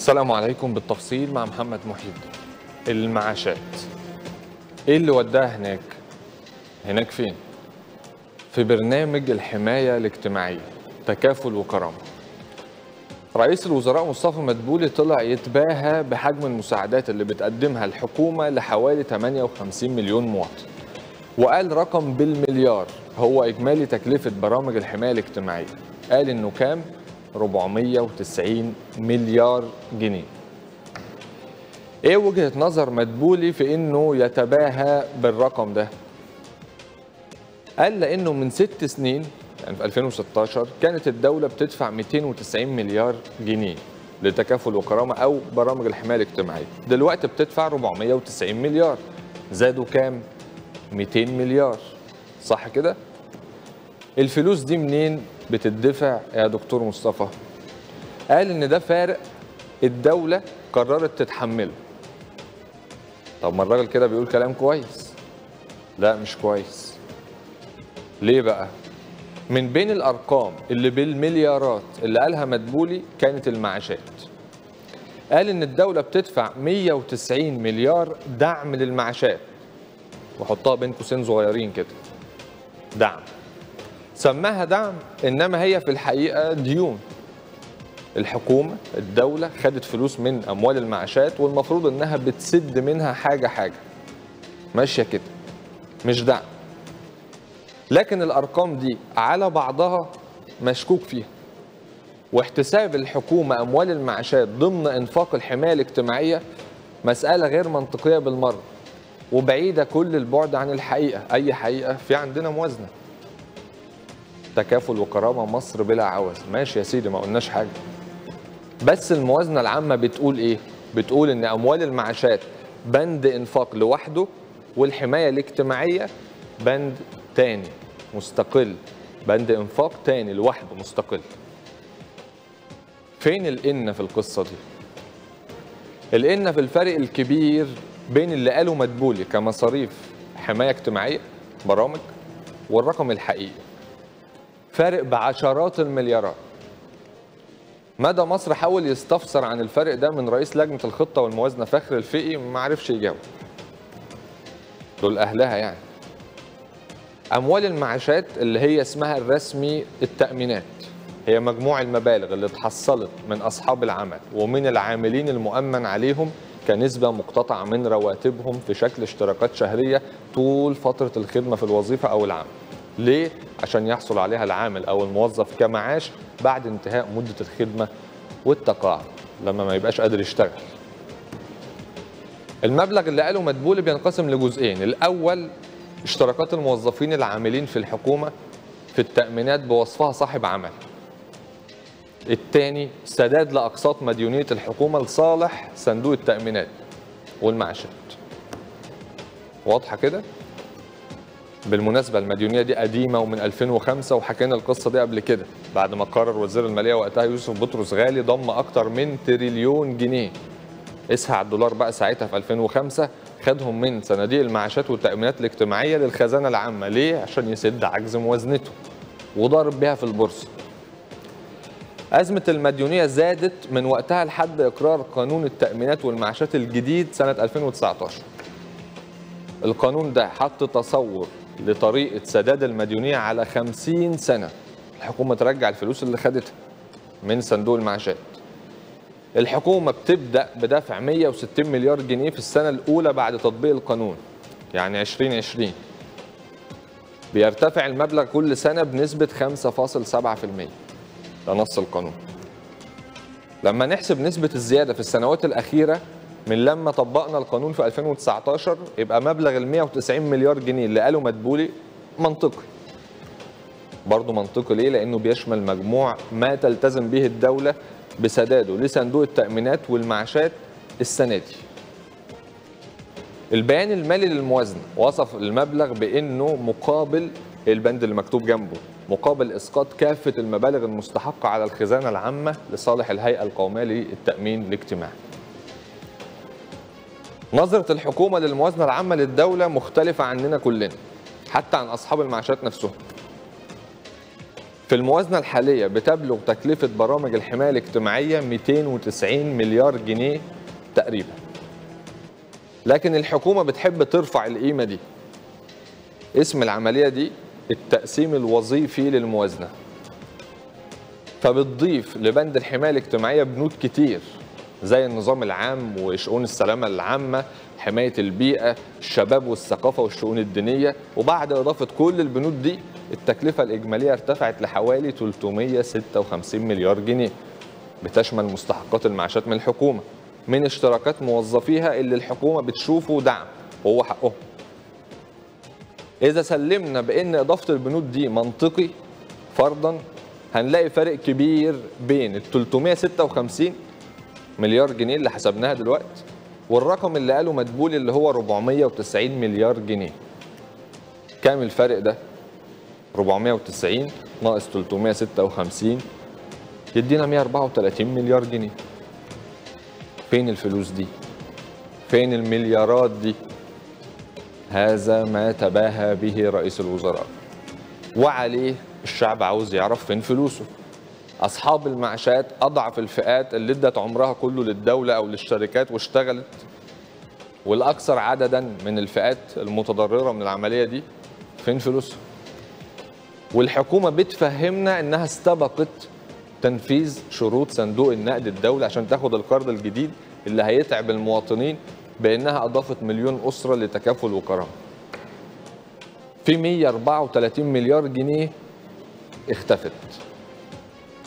السلام عليكم بالتفصيل مع محمد محي الدين المعاشات ايه اللي وداها هناك هناك فين في برنامج الحماية الاجتماعية تكافل وكرامة رئيس الوزراء مصطفى مدبولي طلع يتباهى بحجم المساعدات اللي بتقدمها الحكومة لحوالي 58 مليون مواطن وقال رقم بالمليار هو إجمالي تكلفة برامج الحماية الاجتماعية قال إنه كام 490 مليار جنيه ايه وجهة نظر مدبولي في انه يتباهى بالرقم ده قال لانه من ست سنين يعني في 2016 كانت الدولة بتدفع 290 مليار جنيه لتكافل وكرامة او برامج الحماية الاجتماعية دلوقتي بتدفع 490 مليار زادوا كام 200 مليار صح كده الفلوس دي منين بتدفع يا دكتور مصطفى قال ان ده فارق الدولة قررت تتحمله طب ما الراجل كده بيقول كلام كويس لا مش كويس ليه بقى من بين الارقام اللي بالمليارات اللي قالها مدبولي كانت المعاشات قال ان الدولة بتدفع 190 مليار دعم للمعاشات وحطها بين قوسين صغيرين كده دعم سماها دعم انما هي في الحقيقه ديون الحكومه الدوله خدت فلوس من اموال المعاشات والمفروض انها بتسد منها حاجه حاجه ماشيه كده مش دعم لكن الارقام دي على بعضها مشكوك فيها واحتساب الحكومه اموال المعاشات ضمن انفاق الحمايه الاجتماعيه مساله غير منطقيه بالمره وبعيده كل البعد عن الحقيقه اي حقيقه في عندنا موازنه تكافل وكرامه مصر بلا عوز ماشي يا سيدي ما قلناش حاجه بس الموازنه العامه بتقول ايه بتقول ان اموال المعاشات بند انفاق لوحده والحمايه الاجتماعيه بند تاني مستقل بند انفاق تاني لوحده مستقل فين الان في القصه دي الان في الفرق الكبير بين اللي قاله مدبولي كمصاريف حمايه اجتماعيه برامج والرقم الحقيقي فارق بعشرات المليارات مدى مصر حاول يستفسر عن الفرق ده من رئيس لجنه الخطه والموازنه فخر الفقي ما عرفش يجاوب دول اهلها يعني اموال المعاشات اللي هي اسمها الرسمي التامينات هي مجموع المبالغ اللي اتحصلت من اصحاب العمل ومن العاملين المؤمن عليهم كنسبة مقتطعة من رواتبهم في شكل اشتراكات شهرية طول فترة الخدمة في الوظيفة أو العمل ليه؟ عشان يحصل عليها العامل أو الموظف كمعاش بعد انتهاء مدة الخدمة والتقاعد لما ما يبقاش قادر يشتغل المبلغ اللي قاله مدبولي بينقسم لجزئين الأول اشتراكات الموظفين العاملين في الحكومة في التأمينات بوصفها صاحب عمل الثاني سداد لأقساط مديونية الحكومة لصالح صندوق التأمينات والمعاشات واضحة كده؟ بالمناسبة المديونية دي قديمة ومن 2005 وحكينا القصة دي قبل كده بعد ما قرر وزير المالية وقتها يوسف بطرس غالي ضم أكتر من تريليون جنيه اسها على الدولار بقى ساعتها في 2005 خدهم من صناديق المعاشات والتأمينات الاجتماعية للخزانة العامة ليه؟ عشان يسد عجز موازنته وضارب بيها في البورصة أزمة المديونية زادت من وقتها لحد إقرار قانون التأمينات والمعاشات الجديد سنة 2019 القانون ده حط تصور لطريقة سداد المديونية على 50 سنة الحكومة ترجع الفلوس اللي خدتها من صندوق المعاشات الحكومة بتبدأ بدفع 160 مليار جنيه في السنة الأولى بعد تطبيق القانون يعني 2020 بيرتفع المبلغ كل سنة بنسبة 5.7% ده نص القانون لما نحسب نسبة الزيادة في السنوات الأخيرة من لما طبقنا القانون في 2019 يبقى مبلغ ال 190 مليار جنيه اللي قاله مدبولي منطقي برضه منطقي ليه؟ لأنه بيشمل مجموع ما تلتزم به الدولة بسداده لصندوق التأمينات والمعاشات السنة دي البيان المالي للموازنة وصف المبلغ بأنه مقابل البند اللي مكتوب جنبه مقابل اسقاط كافه المبالغ المستحقه على الخزانه العامه لصالح الهيئه القوميه للتامين الاجتماعي. نظره الحكومه للموازنه العامه للدوله مختلفه عننا كلنا حتى عن اصحاب المعاشات نفسهم. في الموازنة الحالية بتبلغ تكلفة برامج الحماية الاجتماعية 290 مليار جنيه تقريبا لكن الحكومة بتحب ترفع القيمة دي اسم العملية دي التقسيم الوظيفي للموازنة فبتضيف لبند الحماية الاجتماعية بنود كتير زي النظام العام وشؤون السلامة العامة حماية البيئة الشباب والثقافة والشؤون الدينية وبعد إضافة كل البنود دي التكلفة الإجمالية ارتفعت لحوالي 356 مليار جنيه بتشمل مستحقات المعاشات من الحكومة من اشتراكات موظفيها اللي الحكومة بتشوفه دعم وهو حقهم إذا سلمنا بأن إضافة البنود دي منطقي فرضا هنلاقي فرق كبير بين ال 356 مليار جنيه اللي حسبناها دلوقتي والرقم اللي قاله مدبول اللي هو 490 مليار جنيه كام الفرق ده 490 ناقص 356 يدينا 134 مليار جنيه فين الفلوس دي فين المليارات دي هذا ما تباهى به رئيس الوزراء وعليه الشعب عاوز يعرف فين فلوسه اصحاب المعاشات اضعف الفئات اللي ادت عمرها كله للدوله او للشركات واشتغلت والاكثر عددا من الفئات المتضرره من العمليه دي فين فلوسهم والحكومه بتفهمنا انها استبقت تنفيذ شروط صندوق النقد الدولي عشان تاخد القرض الجديد اللي هيتعب المواطنين بانها اضافت مليون اسره لتكافل وكرامه في 134 مليار جنيه اختفت